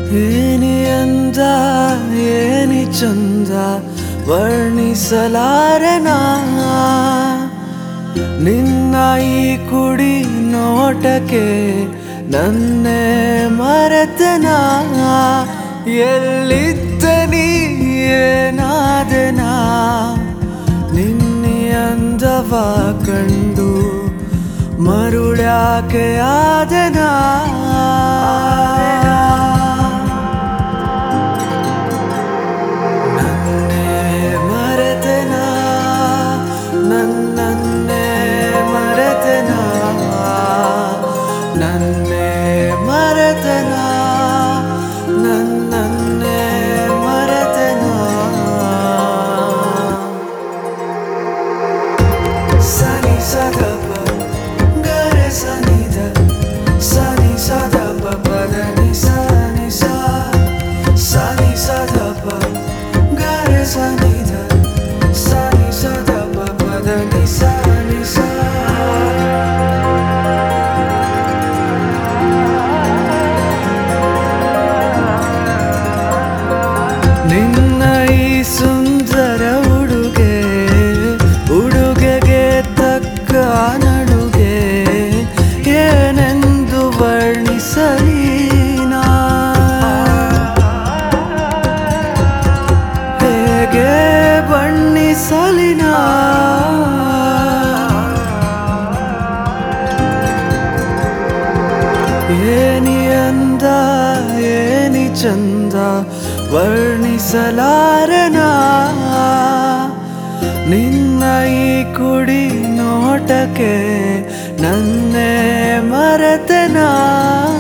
ಏನಿ ಅಂದ ಏನಿ ಚಂದ ವರ್ಣಿಸಲಾರನ ನಿನ್ನ ಈ ಕುಡಿ ನೋಟಕ್ಕೆ ನನ್ನೇ ಮರೆತನ ಎಲ್ಲಿದ್ದ ನೀ ಏನಾದನ ನಿನ್ನೆ ಅಂದವ ಕಂಡು ಮರುಳ್ಯಾಕೆ ಆದನ ನನ್ನೇ ಮರೆತನ ನನ್ನನ್ನೇ ಮರೆತನ ನನ್ನೇ ಮರೆತನ ನನ್ನನ್ನೇ ಮರೆತನ ಸನಿ ಸದಪ ಗರೆ ಸನಿದ ಸನಿ ಸದಪ ಪದ ನಿ ಸನಿ ಸ ಸನಿ ಸದಪ ಗರೆ ಸನಿದ ಸನಿ ಸದಪ ಪದ ನಿ ಸನಿ ಸ ನಿನ್ನ ಈ ಸುಂದರ ಉಡುಗೆ ಉಡುಗೆಗೆ ತಕ್ಕ ನಡುಗೆ ಏನೆಂದು ವರ್ಣಿಸಲಿ ನಾ? ಹೇಗೆ ಬಣ್ಣಿಸಲಿ ನಾ? ಏನಿ ಅಂದ ಏನಿ ಚಂದ ವರ್ಣಿಸಲಾರನ ನಿನ್ನ ಈ ಕುಡಿ ನೋಟಕ್ಕೆ ನನ್ನೇ ಮರೆತನ